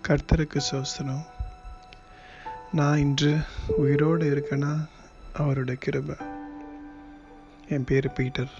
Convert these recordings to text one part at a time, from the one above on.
கர்த்தருக்கு சோஸ்தனம் நான் இன்று உயிரோடு இருக்கேன்னா அவரோட கிருபை என் பேர் பீட்டர்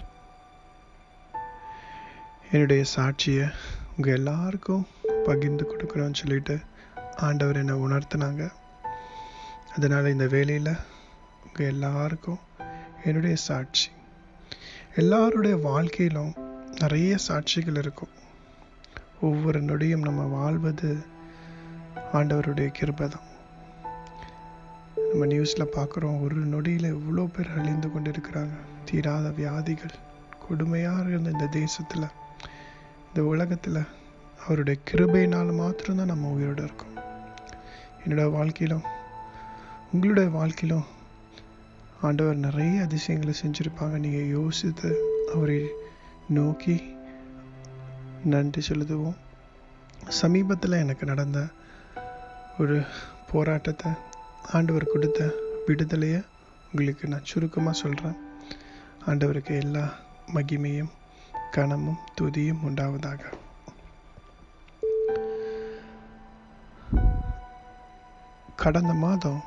என்னுடைய சாட்சியை உங்கள் எல்லாருக்கும் பகிர்ந்து கொடுக்குறோன்னு சொல்லிட்டு ஆண்டவர் என்னை உணர்த்தினாங்க அதனால் இந்த வேலையில் உங்கள் எல்லாருக்கும் என்னுடைய சாட்சி எல்லாருடைய வாழ்க்கையிலும் நிறைய சாட்சிகள் இருக்கும் ஒவ்வொரு நொடியும் நம்ம வாழ்வது ஆண்டவருடைய கிருபை தான் நம்ம நியூஸில் பார்க்குறோம் ஒரு நொடியில் எவ்வளோ பேர் அழிந்து கொண்டு இருக்கிறாங்க தீராத வியாதிகள் கொடுமையாக இருந்த இந்த தேசத்தில் இந்த உலகத்தில் அவருடைய கிருபையினால் மாத்திரம்தான் நம்ம உயிரோடு இருக்கோம் என்னோட வாழ்க்கையிலும் உங்களுடைய வாழ்க்கையிலும் ஆண்டவர் நிறைய அதிசயங்களை செஞ்சுருப்பாங்க நீங்கள் யோசித்து அவரை நோக்கி நன்றி செலுத்துவோம் சமீபத்தில் எனக்கு நடந்த ஒரு போராட்டத்தை ஆண்டவர் கொடுத்த விடுதலையை உங்களுக்கு நான் சுருக்கமாக சொல்கிறேன் ஆண்டவருக்கு எல்லா மகிமையும் கனமும் துதியும் உண்டாவதாக கடந்த மாதம்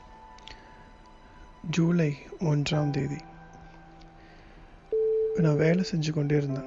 ஜூலை ஒன்றாம் தேதி நான் வேலை செஞ்சு கொண்டே இருந்தேன்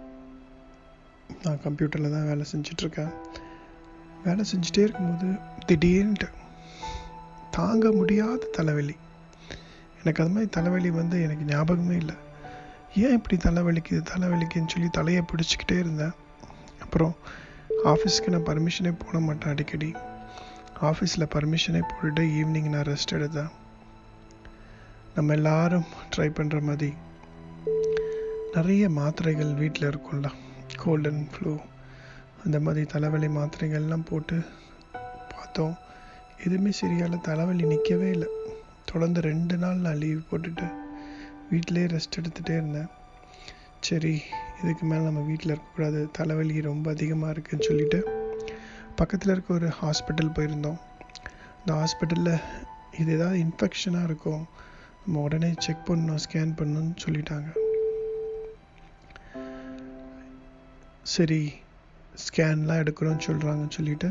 நான் கம்ப்யூட்டரில் தான் வேலை செஞ்சிட்ருக்கேன் வேலை செஞ்சுட்டே இருக்கும்போது திடீர்னுட்டு தாங்க முடியாத தலைவலி எனக்கு அது மாதிரி தலைவலி வந்து எனக்கு ஞாபகமே இல்லை ஏன் இப்படி தலைவலிக்குது தலைவலிக்குன்னு சொல்லி தலையை பிடிச்சிக்கிட்டே இருந்தேன் அப்புறம் ஆஃபீஸ்க்கு நான் பர்மிஷனே போட மாட்டேன் அடிக்கடி ஆஃபீஸில் பர்மிஷனே போட்டுட்டு ஈவினிங் நான் ரெஸ்ட் எடுத்தேன் நம்ம எல்லாரும் ட்ரை பண்ணுற மாதிரி நிறைய மாத்திரைகள் வீட்டில் இருக்கும்ல கோல்ட் அண்ட் ஃப்ளூ அந்த மாதிரி தலைவலி மாத்திரைகள்லாம் போட்டு பார்த்தோம் எதுவுமே சரியால தலைவலி நிற்கவே இல்லை தொடர்ந்து ரெண்டு நாள் நான் லீவ் போட்டுட்டு வீட்டிலே ரெஸ்ட் எடுத்துகிட்டே இருந்தேன் சரி இதுக்கு மேலே நம்ம வீட்டில் இருக்கக்கூடாது தலைவலி ரொம்ப அதிகமாக இருக்குன்னு சொல்லிட்டு பக்கத்தில் இருக்க ஒரு ஹாஸ்பிட்டல் போயிருந்தோம் இந்த ஹாஸ்பிட்டலில் இது ஏதாவது இன்ஃபெக்ஷனாக இருக்கும் நம்ம உடனே செக் பண்ணணும் ஸ்கேன் பண்ணணும்னு சொல்லிட்டாங்க சரி ஸ்கேன்லாம் எடுக்கிறோன்னு சொல்கிறாங்கன்னு சொல்லிட்டு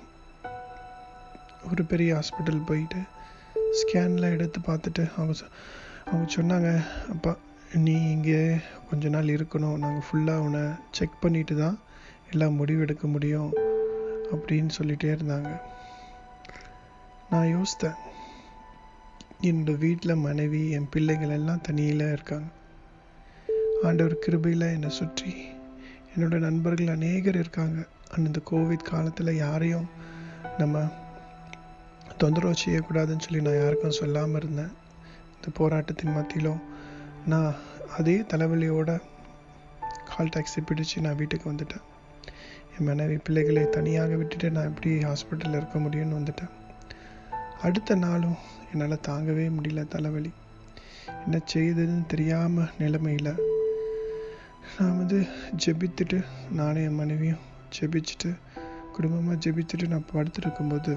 ஒரு பெரிய ஹாஸ்பிட்டல் போயிட்டு ஸ்கேன்லாம் எடுத்து பார்த்துட்டு அவங்க அவங்க சொன்னாங்க அப்பா நீ இங்கே கொஞ்ச நாள் இருக்கணும் நாங்கள் ஃபுல்லாக உன்னை செக் பண்ணிட்டு தான் எல்லாம் முடிவு எடுக்க முடியும் அப்படின்னு சொல்லிகிட்டே இருந்தாங்க நான் யோசித்தேன் என்னோட வீட்டில் மனைவி என் பிள்ளைகள் எல்லாம் தனியில் இருக்காங்க ஆண்டவர் கிருபையில் என்னை சுற்றி என்னோட நண்பர்கள் அநேகர் இருக்காங்க அந்த கோவிட் காலத்தில் யாரையும் நம்ம தொந்தரவு செய்யக்கூடாதுன்னு சொல்லி நான் யாருக்கும் சொல்லாமல் இருந்தேன் இந்த போராட்டத்தின் மத்தியிலும் நான் அதே தலைவலியோட கால் டாக்ஸி பிடிச்சு நான் வீட்டுக்கு வந்துட்டேன் என் மனைவி பிள்ளைகளை தனியாக விட்டுட்டு நான் எப்படி ஹாஸ்பிட்டலில் இருக்க முடியும்னு வந்துட்டேன் அடுத்த நாளும் என்னால் தாங்கவே முடியல தலைவலி என்ன செய்யுதுன்னு தெரியாமல் நிலைமையில் நான் வந்து ஜெபித்துட்டு நானும் என் மனைவியும் ஜெபிச்சுட்டு குடும்பமாக ஜெபித்துட்டு நான் படுத்துருக்கும்போது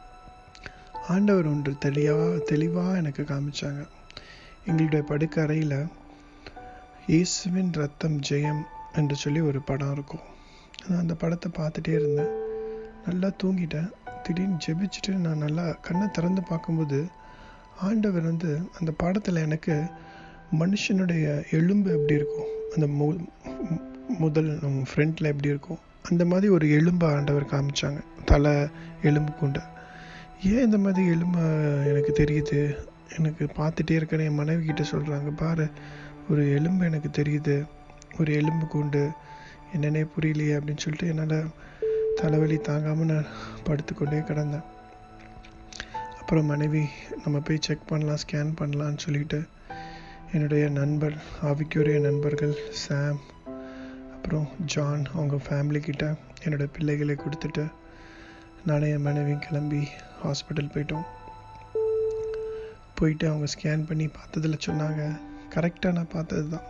ஆண்டவர் ஒன்று தெளிவாக தெளிவாக எனக்கு காமிச்சாங்க எங்களுடைய படுக்க அறையில் இயேசுவின் ரத்தம் ஜெயம் என்று சொல்லி ஒரு படம் இருக்கும் நான் அந்த படத்தை பார்த்துட்டே இருந்தேன் நல்லா தூங்கிட்டேன் திடீர்னு ஜெபிச்சுட்டு நான் நல்லா கண்ணை திறந்து பார்க்கும்போது ஆண்டவர் வந்து அந்த படத்தில் எனக்கு மனுஷனுடைய எலும்பு எப்படி இருக்கும் அந்த மு முதல் ஃப்ரண்ட்டில் எப்படி இருக்கும் அந்த மாதிரி ஒரு எலும்பை ஆண்டவர் காமிச்சாங்க தலை எலும்பு கொண்டு ஏன் இந்த மாதிரி எலும்பு எனக்கு தெரியுது எனக்கு பார்த்துட்டே இருக்கேன்னு என் மனைவி கிட்ட சொல்கிறாங்க பாரு ஒரு எலும்பு எனக்கு தெரியுது ஒரு எலும்பு கொண்டு என்னென்னே புரியலையே அப்படின்னு சொல்லிட்டு என்னால் தலைவலி தாங்காமல் நான் படுத்துக்கொண்டே கிடந்தேன் அப்புறம் மனைவி நம்ம போய் செக் பண்ணலாம் ஸ்கேன் பண்ணலான்னு சொல்லிட்டு என்னுடைய நண்பர் ஆவிக்குரிய நண்பர்கள் சாம் அப்புறம் ஜான் அவங்க ஃபேமிலி கிட்ட என்னோடய பிள்ளைகளை கொடுத்துட்டு நானே என் மனைவியும் கிளம்பி ஹாஸ்பிட்டல் போயிட்டோம் போயிட்டு அவங்க ஸ்கேன் பண்ணி பார்த்ததில் சொன்னாங்க கரெக்டாக நான் பார்த்தது தான்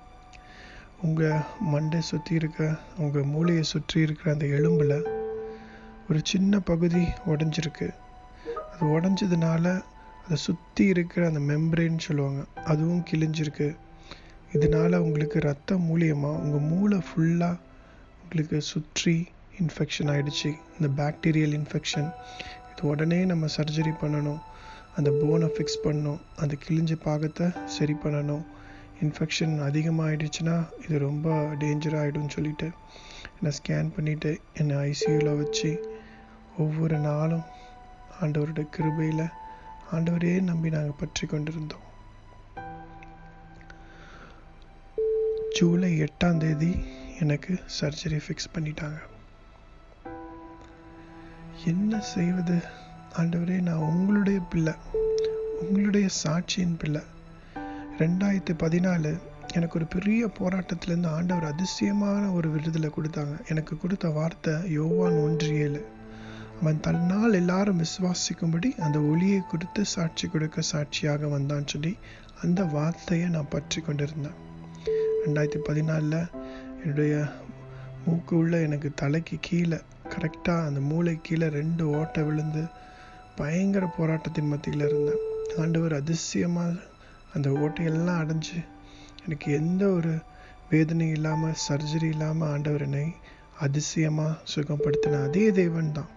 உங்கள் மண்டை சுற்றி இருக்க உங்கள் மூளையை சுற்றி இருக்கிற அந்த எலும்பில் ஒரு சின்ன பகுதி உடஞ்சிருக்கு அது உடஞ்சதுனால அதை சுற்றி இருக்கிற அந்த மெம்பரேன்னு சொல்லுவாங்க அதுவும் கிழிஞ்சிருக்கு இதனால் உங்களுக்கு ரத்தம் மூலியமாக உங்கள் மூளை ஃபுல்லாக உங்களுக்கு சுற்றி இன்ஃபெக்ஷன் ஆயிடுச்சு இந்த பாக்டீரியல் இன்ஃபெக்ஷன் இது உடனே நம்ம சர்ஜரி பண்ணணும் அந்த போனை ஃபிக்ஸ் பண்ணணும் அந்த கிழிஞ்ச பாகத்தை சரி பண்ணணும் இன்ஃபெக்ஷன் அதிகமாகிடுச்சுன்னா இது ரொம்ப டேஞ்சர் ஆகிடும்னு சொல்லிட்டு என்னை ஸ்கேன் பண்ணிவிட்டு என்னை ஐசியூவில் வச்சு ஒவ்வொரு நாளும் ஆண்டவருடைய கிருபையில் ஆண்டவரே நம்பி நாங்கள் பற்றி கொண்டிருந்தோம் ஜூலை எட்டாம் தேதி எனக்கு சர்ஜரி ஃபிக்ஸ் பண்ணிட்டாங்க என்ன செய்வது ஆண்டவரே நான் உங்களுடைய பிள்ளை உங்களுடைய சாட்சியின் பிள்ளை ரெண்டாயிரத்தி பதினாலு எனக்கு ஒரு பெரிய போராட்டத்திலேருந்து ஆண்டவர் அதிசயமான ஒரு விருதலை கொடுத்தாங்க எனக்கு கொடுத்த வார்த்தை யோவான் ஒன்று ஏழு அவன் தன்னால் எல்லாரும் விசுவாசிக்கும்படி அந்த ஒளியை கொடுத்து சாட்சி கொடுக்க சாட்சியாக வந்தான்னு சொல்லி அந்த வார்த்தையை நான் பற்றி கொண்டிருந்தேன் ரெண்டாயிரத்தி பதினாலில் என்னுடைய மூக்கு உள்ள எனக்கு தலைக்கு கீழே கரெக்டாக அந்த மூளை கீழே ரெண்டு ஓட்டை விழுந்து பயங்கர போராட்டத்தின் மத்தியில் இருந்தேன் ஆண்டவர் அதிசயமாக அந்த ஓட்டையெல்லாம் அடைஞ்சு எனக்கு எந்த ஒரு வேதனை இல்லாமல் சர்ஜரி இல்லாமல் ஆண்டவர் என்னை அதிசயமாக சுகப்படுத்தின அதே தேவன் தான்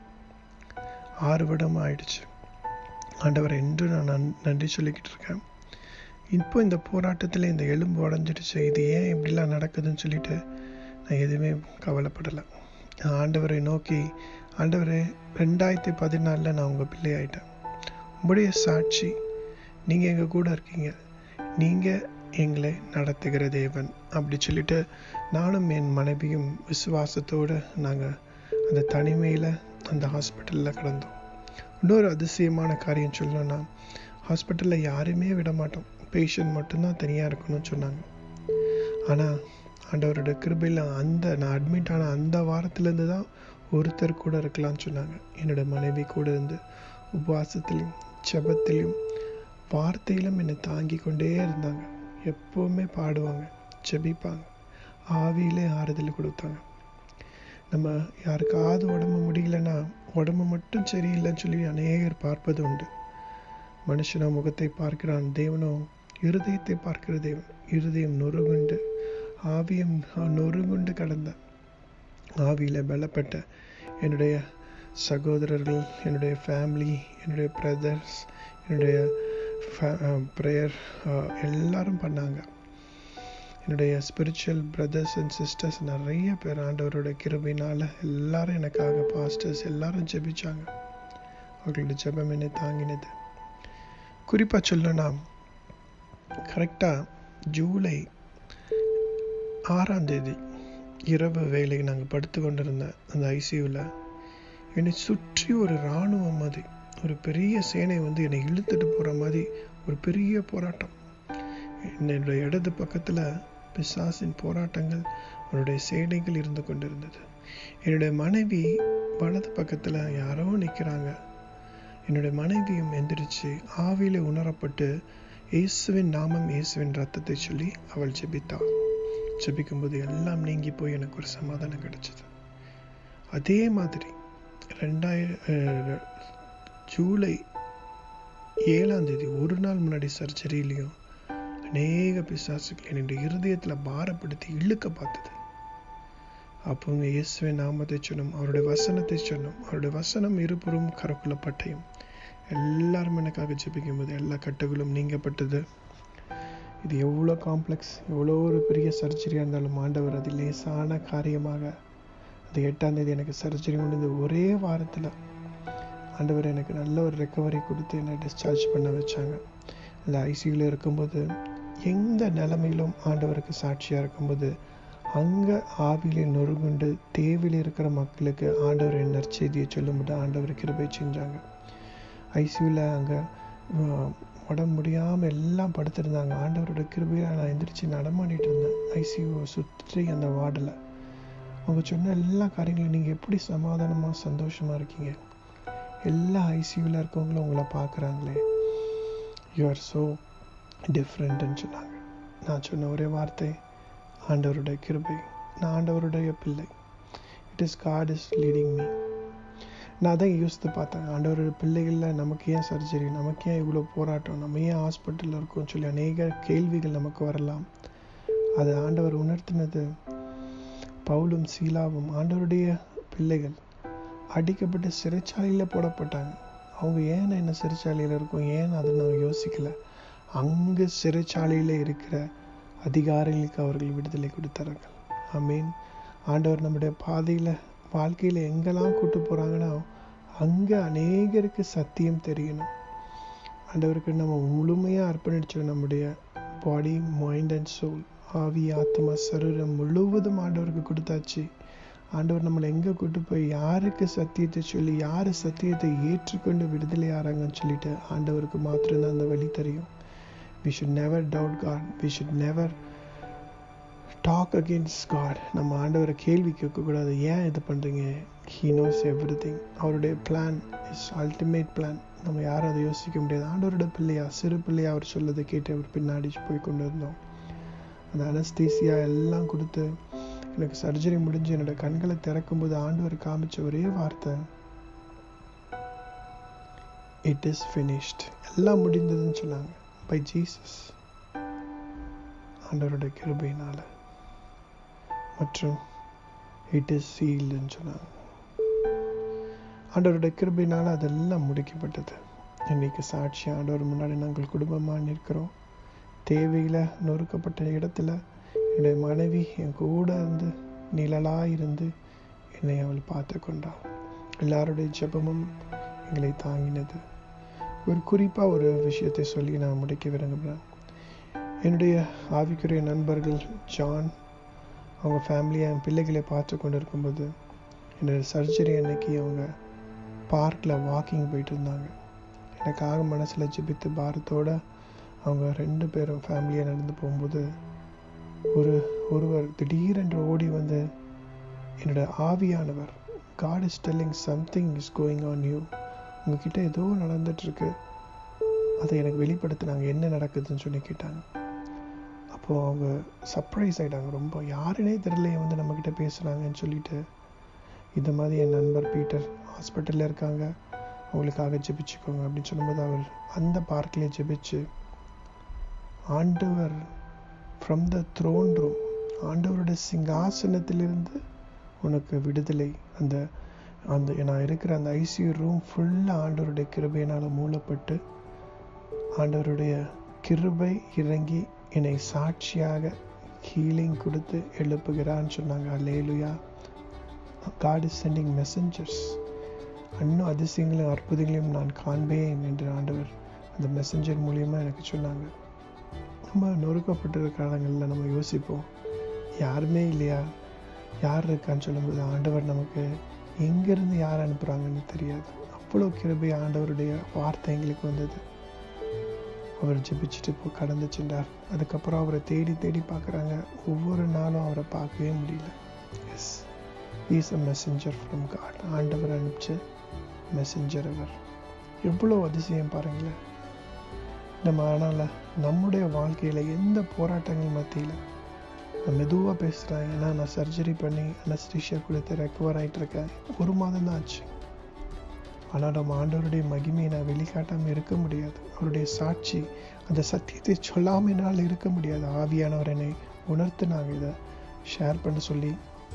ஆறு விடம் ஆயிடுச்சு ஆண்டவர் என்று நான் நன் நன்றி சொல்லிக்கிட்டு இருக்கேன் இப்போ இந்த போராட்டத்தில் இந்த எலும்பு உடஞ்சிடுச்சு இது ஏன் இப்படிலாம் நடக்குதுன்னு சொல்லிட்டு நான் எதுவுமே கவலைப்படலை நான் ஆண்டவரை நோக்கி ஆண்டவரே ரெண்டாயிரத்தி பதினாலில் நான் உங்கள் பிள்ளை ஆயிட்டேன் உங்களுடைய சாட்சி நீங்கள் எங்கள் கூட இருக்கீங்க நீங்கள் எங்களை நடத்துகிற தேவன் அப்படி சொல்லிட்டு நானும் என் மனைவியும் விசுவாசத்தோடு நாங்கள் அந்த தனிமையில் அந்த ஹாஸ்பிட்டலில் கிடந்தோம் இன்னொரு அதிசயமான காரியம் சொல்லணும்னா ஹாஸ்பிட்டலில் யாருமே விட மாட்டோம் பேஷண்ட் மட்டும்தான் தனியாக இருக்கணும்னு சொன்னாங்க ஆனால் ஆண்டவரோட கிருபையில் அந்த நான் அட்மிட் ஆன அந்த வாரத்துலேருந்து தான் ஒருத்தர் கூட இருக்கலாம்னு சொன்னாங்க என்னோட மனைவி கூட இருந்து உபவாசத்திலையும் ஜபத்திலையும் வார்த்தையிலும் என்னை தாங்கி கொண்டே இருந்தாங்க எப்போவுமே பாடுவாங்க ஜெபிப்பாங்க ஆவியிலே ஆறுதல் கொடுத்தாங்க நம்ம யாருக்காவது உடம்பு முடியலன்னா உடம்பு மட்டும் சரியில்லைன்னு சொல்லி அநேகர் பார்ப்பது உண்டு மனுஷனோ முகத்தை பார்க்கிறான் தேவனோ இருதயத்தை பார்க்கிற தேவன் இருதயம் நொறுகுண்டு ஆவியம் நொறுகுண்டு கடந்த ஆவியில் பலப்பட்ட என்னுடைய சகோதரர்கள் என்னுடைய ஃபேமிலி என்னுடைய பிரதர்ஸ் என்னுடைய ப்ரேயர் எல்லாரும் பண்ணாங்க என்னுடைய ஸ்பிரிச்சுவல் பிரதர்ஸ் அண்ட் சிஸ்டர்ஸ் நிறைய பேர் ஆண்டவரோட கிருபையினால் எல்லாரும் எனக்காக பாஸ்டர்ஸ் எல்லாரும் ஜெபிச்சாங்க அவர்களோட ஜெபம் என்னை தாங்கினது குறிப்பாக சொல்லணும்னா கரெக்டாக ஜூலை ஆறாம் தேதி இரவு வேலை நாங்கள் படுத்து கொண்டிருந்தேன் அந்த ஐசியூவில் என்னை சுற்றி ஒரு இராணுவம் மாதிரி ஒரு பெரிய சேனை வந்து என்னை இழுத்துட்டு போகிற மாதிரி ஒரு பெரிய போராட்டம் என்னுடைய இடது பக்கத்தில் பிசாசின் போராட்டங்கள் அவருடைய சேனைகள் இருந்து கொண்டிருந்தது என்னுடைய மனைவி வலது பக்கத்தில் யாரோ நிற்கிறாங்க என்னுடைய மனைவியும் எந்திரிச்சு ஆவியில உணரப்பட்டு இயேசுவின் நாமம் இயேசுவின் ரத்தத்தை சொல்லி அவள் ஜெபித்தாள் ஜெபிக்கும்போது எல்லாம் நீங்கி போய் எனக்கு ஒரு சமாதானம் கிடைச்சது அதே மாதிரி ரெண்டாயிர ஜூலை ஏழாம் தேதி ஒரு நாள் முன்னாடி சர்ஜரியிலையும் அநேக பிசாசுகள் என்னுடைய இருதயத்தில் பாரப்படுத்தி இழுக்க பார்த்தது அப்போ இயேசுவின் நாமத்தை சொன்னோம் அவருடைய வசனத்தை சொன்னோம் அவருடைய வசனம் இருபுறம் கரக்குள்ள பட்டயம் எல்லாரும் எனக்காக ஜெபிக்கும் போது எல்லா கட்டுகளும் நீங்கப்பட்டது இது எவ்வளோ காம்ப்ளெக்ஸ் எவ்வளோ ஒரு பெரிய சர்ஜரியாக இருந்தாலும் ஆண்டவர் அது லேசான காரியமாக அந்த எட்டாம் தேதி எனக்கு சர்ஜரி முடிந்த ஒரே வாரத்தில் ஆண்டவர் எனக்கு நல்ல ஒரு ரெக்கவரி கொடுத்து என்னை டிஸ்சார்ஜ் பண்ண வச்சாங்க அந்த ஐசியூவில் இருக்கும்போது எந்த நிலைமையிலும் ஆண்டவருக்கு சாட்சியாக இருக்கும்போது அங்கே ஆவிலே நொறுங்குண்டு தேவையில் இருக்கிற மக்களுக்கு ஆண்டவர் என் நற்செய்தியை சொல்லும்போது ஆண்டவர் கிருபை செஞ்சாங்க ஐசியூவில் அங்கே உடம்பு முடியாமல் எல்லாம் படுத்திருந்தாங்க ஆண்டவரோட கிருபையாக நான் எந்திரிச்சு நடமாடிட்டு இருந்தேன் ஐசியூவை சுற்றி அந்த வார்டில் அவங்க சொன்ன எல்லா காரியங்களும் நீங்கள் எப்படி சமாதானமாக சந்தோஷமாக இருக்கீங்க எல்லா ஐசியூவில் இருக்கவங்களும் உங்களை பார்க்குறாங்களே யூ ஆர் ஸோ டிஃப்ரெண்ட்டுன்னு சொன்னாங்க நான் சொன்ன ஒரே வார்த்தை ஆண்டவருடைய கிருபை நான் ஆண்டவருடைய பிள்ளை it is God is leading me நான் அதை யோசித்து பார்த்தேன் ஆண்டவருடைய பிள்ளைகளில் நமக்கு ஏன் சர்ஜரி நமக்கு ஏன் இவ்வளோ போராட்டம் நம்ம ஏன் ஹாஸ்பிட்டலில் இருக்கோம்னு சொல்லி அநேக கேள்விகள் நமக்கு வரலாம் அது ஆண்டவர் உணர்த்தினது பவுலும் சீலாவும் ஆண்டவருடைய பிள்ளைகள் அடிக்கப்பட்டு சிறைச்சாலையில் போடப்பட்டாங்க அவங்க ஏன் என்ன சிறைச்சாலையில் இருக்கும் ஏன் அதை நான் யோசிக்கல அங்கே சிறைச்சாலையில் இருக்கிற அதிகாரிகளுக்கு அவர்கள் விடுதலை கொடுத்தார்கள் ஐ மீன் ஆண்டவர் நம்முடைய பாதையில் வாழ்க்கையில் எங்கெல்லாம் கூட்டு போகிறாங்கன்னா அங்கே அநேகருக்கு சத்தியம் தெரியணும் ஆண்டவருக்கு நம்ம முழுமையாக அர்ப்பணிச்சோம் நம்முடைய பாடி மைண்ட் அண்ட் சோல் ஆவி ஆத்மா சரீரம் முழுவதும் ஆண்டவருக்கு கொடுத்தாச்சு ஆண்டவர் நம்மளை எங்கே கூட்டு போய் யாருக்கு சத்தியத்தை சொல்லி யார் சத்தியத்தை ஏற்றுக்கொண்டு விடுதலை ஆறாங்கன்னு சொல்லிட்டு ஆண்டவருக்கு மாத்திரம்தான் அந்த வழி தெரியும் we should never doubt God we should never talk against God நம்ம ஆண்டவரை கேள்வி கேட்கக்கூடாது ஏன் இது பண்ணுறீங்க ஹீ நோஸ் எவ்ரி திங் அவருடைய பிளான் இஸ் அல்டிமேட் பிளான் நம்ம யாரும் அதை யோசிக்க முடியாது ஆண்டவரோட பிள்ளையா சிறு பிள்ளையா அவர் சொல்லதை கேட்டு அவர் பின்னாடி போய் கொண்டு இருந்தோம் அந்த அனஸ்தீசியா எல்லாம் கொடுத்து எனக்கு சர்ஜரி முடிஞ்சு என்னோட கண்களை திறக்கும்போது ஆண்டவர் காமிச்ச ஒரே வார்த்தை இட் இஸ் ஃபினிஷ்ட் எல்லாம் முடிந்ததுன்னு சொன்னாங்க பை ஜீசஸ் ஆண்டவரோட கிருபையினால மற்றும் இட் இஸ் சீல்டுன்னு சொன்னாங்க ஆண்டவரோட கிருபையினால அதெல்லாம் முடிக்கப்பட்டது இன்னைக்கு சாட்சி ஆண்டவர் முன்னாடி நாங்கள் குடும்பமாக நிற்கிறோம் தேவையில் நொறுக்கப்பட்ட இடத்துல என்னுடைய மனைவி என் கூட இருந்து நிழலாக இருந்து என்னை அவள் பார்த்து கொண்டாள் எல்லாருடைய ஜெபமும் எங்களை தாங்கினது ஒரு குறிப்பாக ஒரு விஷயத்தை சொல்லி நான் முடிக்க விரும்புகிறேன் என்னுடைய ஆவிக்குரிய நண்பர்கள் ஜான் அவங்க ஃபேமிலியை என் பிள்ளைகளை பார்த்து கொண்டு இருக்கும்போது என்னோட சர்ஜரி அன்னைக்கு அவங்க பார்க்கில் வாக்கிங் போயிட்டு இருந்தாங்க எனக்காக மனசில் ஜெபித்து பாரத்தோட அவங்க ரெண்டு பேரும் ஃபேமிலியாக நடந்து போகும்போது ஒரு ஒருவர் திடீரென்று ஓடி வந்து என்னோட ஆவியானவர் God is telling something is going on you உங்ககிட்ட ஏதோ நடந்துட்டுருக்கு அதை எனக்கு வெளிப்படுத்தினாங்க என்ன நடக்குதுன்னு சொல்லி கேட்டாங்க அப்போது அவங்க சர்ப்ரைஸ் ஆகிட்டாங்க ரொம்ப யாருனே தெரியலையே வந்து நம்மக்கிட்ட பேசுகிறாங்கன்னு சொல்லிட்டு இந்த மாதிரி என் நண்பர் பீட்டர் ஹாஸ்பிட்டலில் இருக்காங்க அவங்களுக்காக ஜெபிச்சுக்கோங்க அப்படின்னு சொல்லும்போது அவர் அந்த பார்க்லேயே ஜெபிச்சு ஆண்டவர் ஃப்ரம் த த்ரோன் ரூம் ஆண்டவருடைய சிங்காசனத்திலிருந்து உனக்கு விடுதலை அந்த அந்த நான் இருக்கிற அந்த ஐசியூ ரூம் ஃபுல்லாக ஆண்டவருடைய கிருபையினால் மூலப்பட்டு ஆண்டவருடைய கிருபை இறங்கி என்னை சாட்சியாக ஹீலிங் கொடுத்து எழுப்புகிறான்னு சொன்னாங்க அல்லேலுயா காட் இஸ் சென்டிங் மெசஞ்சர்ஸ் இன்னும் அதிசயங்களையும் அற்புதங்களையும் நான் காண்பேன் என்று ஆண்டவர் அந்த மெசஞ்சர் மூலியமாக எனக்கு சொன்னாங்க நம்ம நொறுக்கப்பட்டிருக்க காலங்களில் நம்ம யோசிப்போம் யாருமே இல்லையா யார் இருக்கான்னு சொல்லும்போது ஆண்டவர் நமக்கு எங்கேருந்து யார் அனுப்புகிறாங்கன்னு தெரியாது அவ்வளோ கிருபை ஆண்டவருடைய வார்த்தை எங்களுக்கு வந்தது அவர் ஜெபிச்சுட்டு இப்போ கடந்து சென்றார் அதுக்கப்புறம் அவரை தேடி தேடி பார்க்குறாங்க ஒவ்வொரு நாளும் அவரை பார்க்கவே முடியல எஸ் is a messenger from God ஆண்டவர் அனுப்பிச்ச மெசஞ்சர் அவர் எவ்வளோ அதிசயம் பாருங்களேன் நம்ம அதனால் நம்முடைய வாழ்க்கையில் எந்த போராட்டங்கள் மத்தியில் நான் மெதுவாக பேசுகிறேன் ஏன்னா நான் சர்ஜரி பண்ணி அனஸ்டீஷியா கொடுத்து ரெக்கவர் ஆகிட்டு இருக்கேன் ஒரு மாதம் தான் ஆச்சு ஆனால் நம்ம ஆண்டவருடைய மகிமையை நான் வெளிக்காட்டாமல் இருக்க முடியாது அவருடைய சாட்சி அந்த சத்தியத்தை சொல்லாமல் என்னால் இருக்க முடியாது ஆவியானவர் என்னை உணர்த்து நாங்கள் இதை ஷேர் பண்ண சொல்லி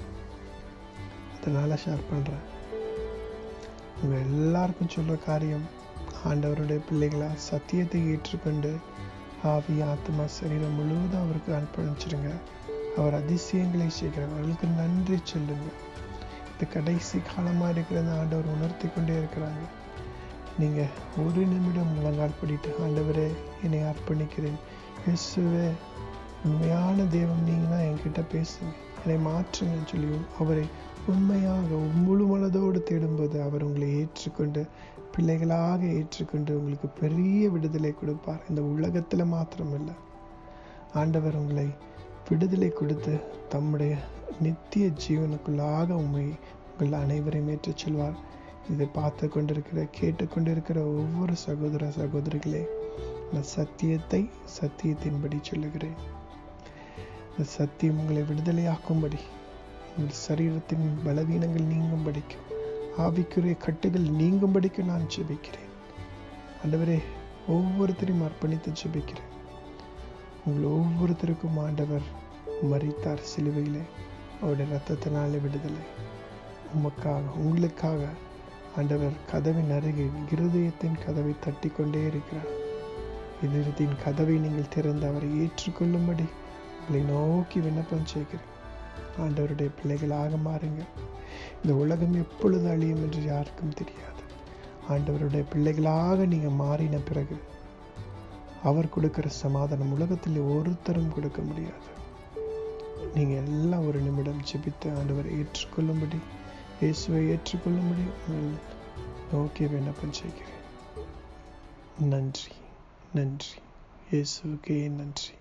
அதனால் ஷேர் பண்ணுறேன் உங்கள் எல்லாருக்கும் சொல்கிற காரியம் ஆண்டவருடைய பிள்ளைகளா சத்தியத்தை ஏற்றுக்கொண்டு ஆவி ஆத்மா சரீரம் முழுவதும் அவருக்கு அர்ப்பணிச்சிடுங்க அவர் அதிசயங்களை செய்கிறார் அவர்களுக்கு நன்றி சொல்லுங்க இந்த கடைசி காலமாக இருக்கிறத ஆண்டவர் உணர்த்தி கொண்டே இருக்கிறாங்க நீங்கள் ஒரு நிமிடம் முழங்கால் படிட்டு ஆண்டவரே என்னை அர்ப்பணிக்கிறேன் இயேசுவே உண்மையான தெய்வம் நீங்கள் தான் என்கிட்ட பேசுங்க என்னை மாற்றுங்கன்னு சொல்லி அவரை உண்மையாக முழு மனதோடு தேடும்போது அவர் உங்களை ஏற்றுக்கொண்டு பிள்ளைகளாக ஏற்றுக்கொண்டு உங்களுக்கு பெரிய விடுதலை கொடுப்பார் இந்த உலகத்தில் மாத்திரமில்லை ஆண்டவர் உங்களை விடுதலை கொடுத்து தம்முடைய நித்திய ஜீவனுக்குள்ளாக உண்மை உங்கள் அனைவரையும் ஏற்றுச் செல்வார் இதை பார்த்து கொண்டிருக்கிற கேட்டுக்கொண்டிருக்கிற ஒவ்வொரு சகோதர சகோதரிகளே நான் சத்தியத்தை சத்தியத்தின்படி சொல்லுகிறேன் இந்த சத்தியம் உங்களை விடுதலையாக்கும்படி உங்கள் சரீரத்தின் பலவீனங்கள் நீங்கும்படிக்கும் ஆவிக்குரிய கட்டுகள் நீங்கும்படிக்கு நான் ஜெபிக்கிறேன் ஆண்டவரே ஒவ்வொருத்தரையும் அர்ப்பணித்து ஜெபிக்கிறேன் உங்கள் ஒவ்வொருத்தருக்கும் ஆண்டவர் மறித்தார் சிலுவையிலே அவருடைய ரத்தத்தினாலே விடுதலை உமக்காக உங்களுக்காக ஆண்டவர் கதவின் அருகே இருதயத்தின் கதவை தட்டி கொண்டே இருக்கிறார் இதயத்தின் கதவை நீங்கள் திறந்து அவரை ஏற்றுக்கொள்ளும்படி உங்களை நோக்கி விண்ணப்பம் செய்கிறேன் ஆண்டவருடைய பிள்ளைகளாக மாறுங்க இந்த உலகம் எப்பொழுது அழியும் என்று யாருக்கும் தெரியாது ஆண்டவருடைய பிள்ளைகளாக நீங்கள் மாறின பிறகு அவர் கொடுக்கிற சமாதானம் உலகத்தில் ஒருத்தரும் கொடுக்க முடியாது நீங்கள் எல்லாம் ஒரு நிமிடம் ஜெபித்து ஆண்டவரை ஏற்றுக்கொள்ளும்படி இயேசுவை ஏற்றுக்கொள்ளும்படி உங்கள் நோக்கி விண்ணப்பம் செய்கிறேன் நன்றி நன்றி இயேசுக்கே நன்றி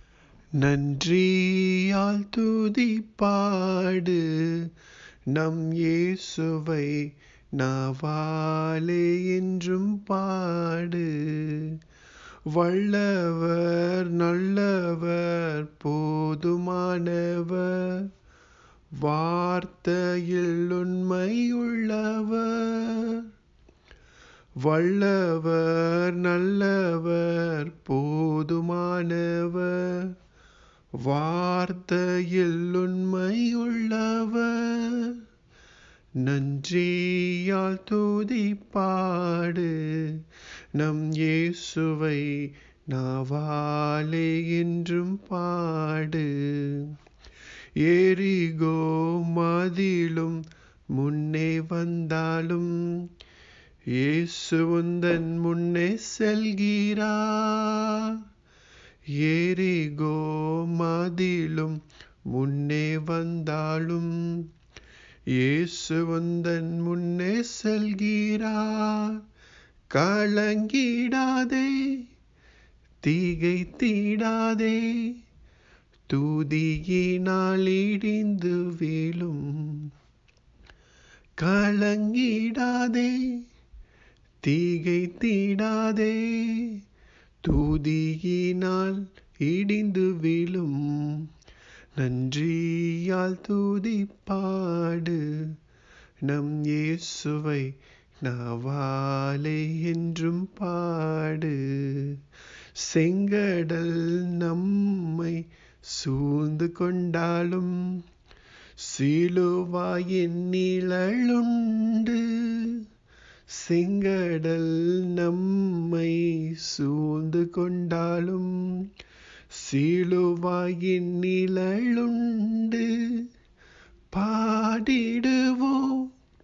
நன்றியால் துதி பாடு நம் இயேசுவை நாவாலே என்றும் பாடு வல்லவர் நல்லவர் போதுமானவர் வார்த்தையில் உண்மையுள்ளவர் வல்லவர் நல்லவர் போதுமானவர் வார்த்தையில் உண்மையுள்ளவர் நன்றியால் துதி பாடு நம் இயேசுவை நாவாலே என்றும் பாடு ஏரிகோ மதிலும் முன்னே வந்தாலும் இயேசு உந்தன் முன்னே செல்கிறார் ஏரிகோ மதிலும் முன்னே வந்தாலும் இயேசு உந்தன் முன்னே செல்கிறார் கலங்கிடாதே தீகை தீடாதே தூதியினால் இடிந்து வீழும் கலங்கிடாதே தீகை தீடாதே தூதியினால் இடிந்து விழும் நன்றியால் தூதி பாடு நம் இயேசுவை நாவாலே என்றும் பாடு செங்கடல் நம்மை சூழ்ந்து கொண்டாலும் சீலுவாயின் நிழலுண்டு செங்கடல் நம்மை சூழ்ந்து கொண்டாலும் சீலுவாயின் நிழலுண்டு பாடிடுவோம்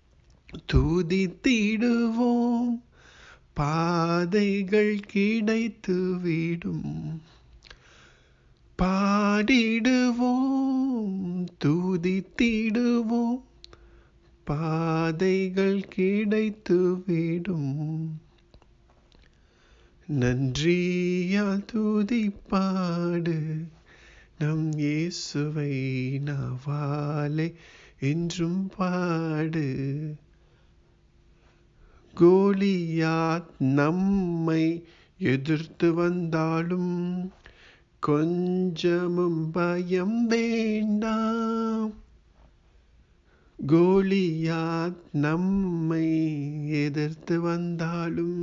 துதித்திடுவோம் பாதைகள் கிடைத்துவிடும் பாடிடுவோம் துதித்திடுவோம் பாதைகள் கிடைத்துவிடும் நன்றியால் துதி பாடு நம் இயேசுவை நாவாலே என்றும் பாடு கோலியாத் நம்மை எதிர்த்து வந்தாலும் கொஞ்சமும் பயம் வேண்டாம் கோலியாத் நம்மை எதிர்த்து வந்தாலும்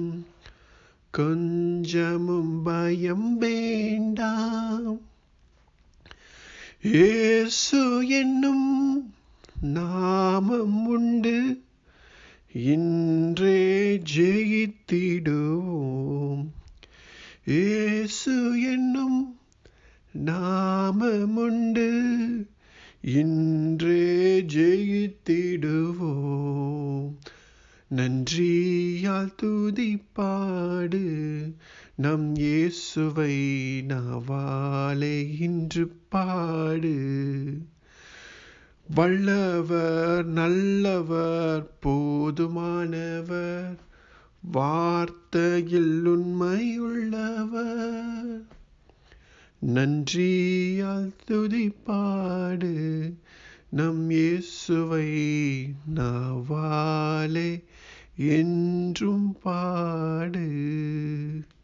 கொஞ்சமும் பயம் வேண்டாம் இயேசு என்னும் நாமம் உண்டு இன்றே ஜெயித்திடுவோம் இயேசு என்னும் நாமமுண்டு இன்றே ஜெயித்திடுவோம் நன்றியால் துதி பாடு நம் இயேசுவை நாவாலே இன்று பாடு வல்லவர் நல்லவர் போதுமானவர் வார்த்தையில் உண்மையுள்ளவர் நன்றியால் துதி பாடு நம் இயேசுவை நாவாலே என்றும் பாடு